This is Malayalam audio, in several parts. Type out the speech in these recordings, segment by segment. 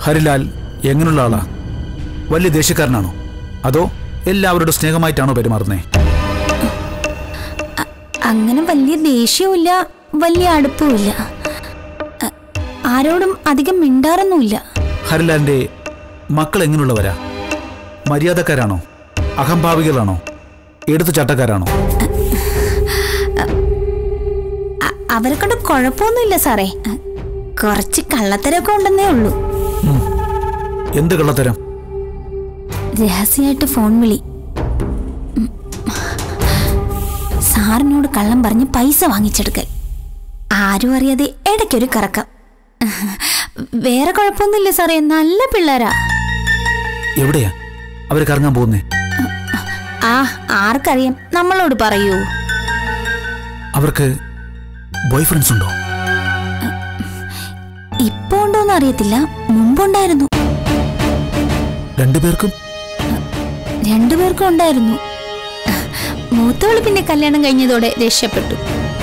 ഹരിലാൽ എങ്ങനെയുള്ള ആളാ വലിയ ദേഷ്യക്കാരനാണോ അതോ എല്ലാവരുടെ സ്നേഹമായിട്ടാണോ പെരുമാറുന്നേ അങ്ങനെ വലിയ ദേഷ്യവുമില്ല വലിയ അടുപ്പവുമില്ല അ- ആരോടും അധികം മിണ്ടാറൊന്നുമില്ല ഹരിലാലിന്റെ മക്കൾ എങ്ങനെയുള്ളവരാ മര്യാദക്കാരാണോ അഹംഭാവികളാണോ എടുത്തുചാട്ടക്കാരാണോ അ- അവരെ കൊണ്ട് കുഴപ്പമൊന്നുമില്ല സാറേ അ, കുറച്ച് കള്ളത്തരമൊക്കെ ഉണ്ടെന്നേ ഉള്ളൂ എന്ത് കള്ളത്തരം രഹസ്യമായിട്ട് ഫോൺ വിളി ഉം. സാറിനോട് കള്ളം പറഞ്ഞ് പൈസ വാങ്ങിച്ചെടുക്കൽ ആരും അറിയാതെ ഇടയ്ക്കൊരു കറക്കം വേറെ കുഴപ്പമൊന്നുമില്ല സാറേ നല്ല പിള്ളേരാ എവിടെയാ അവർ കറങ്ങാൻ പോകുന്നേ ആ ആർക്കറിയാം നമ്മളോട് പറയൂ അവർക്ക് ബോയ് ഫ്രണ്ട്സ് ഉണ്ടോ ഇപ്പൊ ഉണ്ടോന്ന് അറിയത്തില്ല മുമ്പുണ്ടായിരുന്നു രണ്ടുപേർക്കും രണ്ടുപേർക്കും ഉണ്ടായിരുന്നു മൂത്തവള് പിന്നെ കല്യാണം കഴിഞ്ഞതോടെ രക്ഷപ്പെട്ടു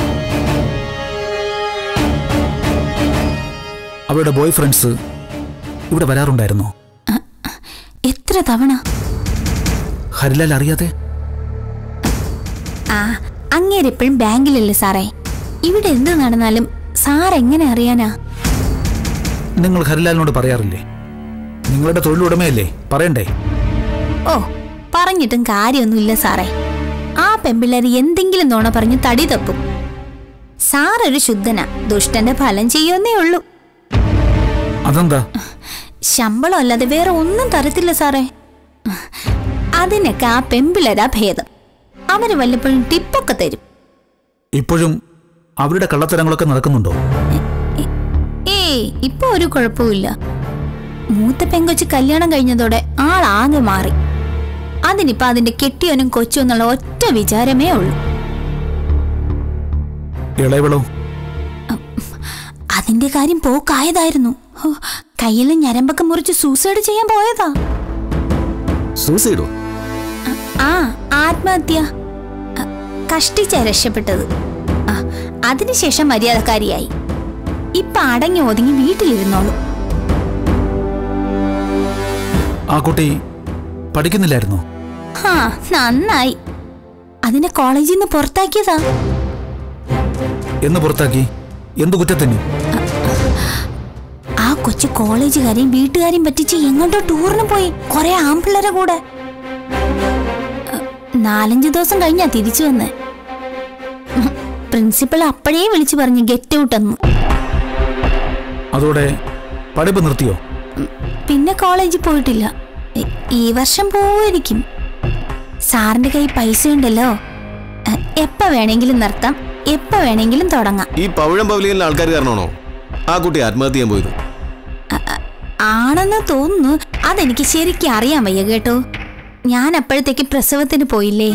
അവരുടെ ബോയ് ഫ്രണ്ട്സ് ഇവിടെ വരാറുണ്ടായിരുന്നോ എത്ര തവണ ഹരിലാൽ അറിയാതെ ആ അങ്ങേരെപ്പോഴും ബാങ്കിലല്ലേ സാറേ ഇവിടെ എന്ത് നടന്നാലും സാർ എങ്ങനെ അറിയാനാ നിങ്ങൾ ഹരിലാലിനോട് പറയാറില്ലേ നിങ്ങളുടെ തൊഴിലുടമയല്ലേ പറയണ്ടേ ഓ പറഞ്ഞിട്ടും കാര്യമൊന്നുമില്ല സാറേ ആ പെമ്പിള്ളേർ എന്തെങ്കിലും നോണ പറഞ്ഞ് തടി തപ്പും സാർ ഒരു ശുദ്ധനാ ദുഷ്ടന്റെ ഫലം ചെയ്യുന്നേ ഉള്ളൂ അതെന്താ ശമ്പളം അല്ലാതെ വേറെ ഒന്നും തരത്തില്ല സാറേ അതിനൊക്കെ ആ പെമ്പിളരാ ഭേദം അവര് വല്ലപ്പോഴും ടിപ്പൊക്കെ തരും ഇപ്പോഴും അവരുടെ കള്ളത്തരങ്ങളൊക്കെ നടക്കുന്നുണ്ടോ ഏയ് ഇപ്പൊ ഒരു കുഴപ്പമില്ല മൂത്ത പെങ്കൊച്ച് കല്യാണം കഴിഞ്ഞതോടെ ആളാകെ മാറി അതിനിപ്പോ അതിന്റെ കെട്ടിയോനും കൊച്ചും എന്നുള്ള ഒറ്റ വിചാരമേ ഉള്ളൂ ഇളയവളോ അതിന്റെ കാര്യം പോക്കായതായിരുന്നു ഹോ, കയ്യിലെ ഞരമ്പൊക്കെ മുറിച്ച് സൂസൈഡ് ചെയ്യാൻ പോയതാ സൂസൈഡോ ആ ആത്മഹത്യ അ, കഷ്ടിച്ച രക്ഷപ്പെട്ടത് ആ, അതിനുശേഷം മര്യാദക്കാരിയായി ഇപ്പൊ അടങ്ങി ഒതുങ്ങി വീട്ടിലിരുന്നോളൂ ആ കുട്ടി പഠിക്കുന്നില്ലായിരുന്നോ ഹാ നന്നായി അതിനെ കോളേജിൽ നിന്ന് പുറത്താക്കിയതാ എന്ന് പുറത്താക്കി എന്തു കുറ്റത്തിന് ആ കൊച്ചു കോളേജുകാരെയും വീട്ടുകാരെയും പറ്റിച്ച് എങ്ങോട്ടോ ടൂറിന് പോയി കുറെ ആമ്പിള്ളേരെ കൂടെ അ, നാലഞ്ച് ദിവസം കഴിഞ്ഞാ തിരിച്ചു വന്ന് പ്രിൻസിപ്പൾ അപ്പോഴേ വിളിച്ചു പറഞ്ഞു ഗെറ്റ് ഔട്ട് എന്ന് അതോടെ പഠിപ്പ് നിർത്തിയോ പിന്നെ കോളേജിൽ പോയിട്ടില്ല ഇ- ഈ വർഷം പോവുമായിരിക്കും സാറിന്റെ കൈ പൈസ ഉണ്ടല്ലോ അ, എപ്പ വേണമെങ്കിലും നിർത്താം എപ്പ വേണമെങ്കിലും തുടങ്ങാം ഈ പവിഴം പവലിയനിലെ ആൾക്കാർ കാരണമാണോ ആ കുട്ടി ആത്മഹത്യ ചെയ്യാൻ പോയത് ആണെന്ന് തോന്നുന്നു അതെനിക്ക് ശരിക്കും അറിയാൻ വയ്യ കേട്ടോ ഞാൻ അപ്പോഴത്തേക്ക് പ്രസവത്തിന് പോയില്ലേ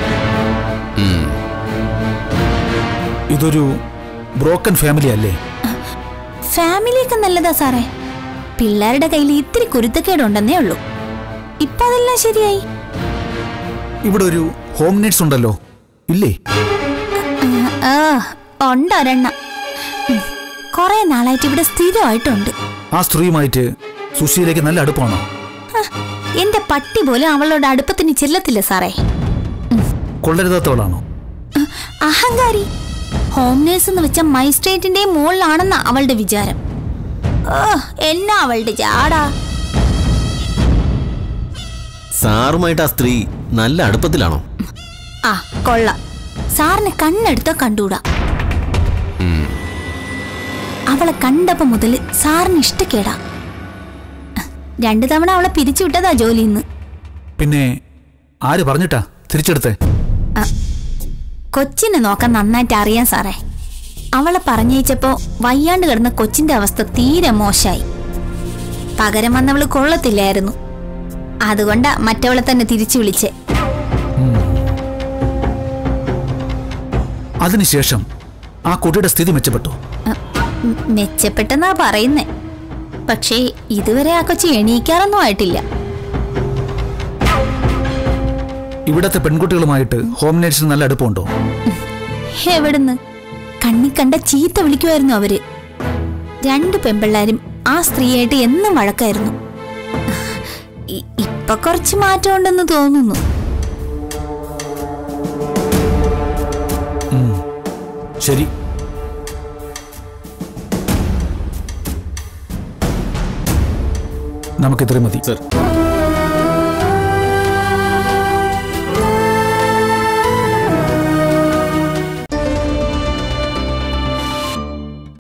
ഇതൊരു ബ്രോക്കൺ ഫാമിലി അല്ലേ ഫാമിലിയൊക്കെ നല്ലതാ സാറേ പിള്ളേരുടെ കയ്യിൽ ഇത്തിരി കുരുത്തക്കേടുണ്ടെന്നേ ഉള്ളൂ ഇപ്പൊ അതെല്ലാം ശരിയായി ഇവിടെ ഒരു ഹോം നേഴ്സ് ഉണ്ടല്ലോ ഇല്ലേ ആ ഉണ്ടൊരെണ്ണം ഉം, കുറെ നാളായിട്ട് ഇവിടെ സ്ഥിരമായിട്ടുണ്ട് ആ സ്ത്രീയുമായിട്ട് സുശീലയ്ക്ക് നല്ല അടുപ്പാണോ ഹ, എന്റെ പട്ടി പോലും അവളോട് അടുപ്പത്തിന് ചെല്ലത്തില്ല സാറേ കൊള്ളരുതാത്തവളാണോ ഉം, അഹങ്കാരി ഹോം നേഴ്സ് എന്ന് വെച്ച മജിസ്ട്രേറ്റിന്റെയും മുകളിലാണെന്ന അവളുടെ വിചാരം ഓ എന്നാ അവളുടെ ജാടാ സാറുമായിട്ട് ആ സ്ത്രീ നല്ല അടുപ്പത്തിലാണോ ആ കൊള്ളാം സാറിനെ കണ്ണെടുത്ത കണ്ടൂടാ അവളെ കണ്ടപ്പോ മുതൽ സാറിന് ഇഷ്ടക്കേടാ രണ്ടു തവണ അവളെ പിരിച്ചുവിട്ടതാ ജോലിന്ന് പിന്നെ ആര് പറഞ്ഞിട്ടാ തിരിച്ചെടുത്തേ കൊച്ചിനെ നോക്കാൻ നന്നായിട്ട് അറിയാം സാറേ അവളെ പറഞ്ഞയച്ചപ്പോ വയ്യാണ്ട് കിടന്ന കൊച്ചിന്റെ അവസ്ഥ തീരെ മോശമായി പകരം വന്നവള് കൊള്ളത്തില്ലായിരുന്നു അതുകൊണ്ടാ മറ്റവളെ തന്നെ തിരിച്ചു വിളിച്ചേ അതിനുശേഷം ആ കുട്ടിയുടെ സ്ഥിതി മെച്ചപ്പെട്ടു അ, ഉം, മെച്ചപ്പെട്ടെന്നാ പറയുന്നേ പക്ഷേ ഇതുവരെ ആ കൊച്ചി എണീക്കാറൊന്നും ആയിട്ടില്ല ഇവിടത്തെ പെൺകുട്ടികളുമായിട്ട് ഹോം നേഴ്സിന് നല്ല അടുപ്പമുണ്ടോ എവിടുന്ന് കണ്ണി കണ്ട ചീത്ത വിളിക്കുമായിരുന്നു അവര് രണ്ട് പെമ്പിള്ളാരും ആ സ്ത്രീയായിട്ട് എന്നും വഴക്കായിരുന്നു ഇ- ഇപ്പൊ കുറച്ച് മാറ്റം ഉണ്ടെന്ന് തോന്നുന്നു ശരി നമുക്കിത്രയും മതി സർ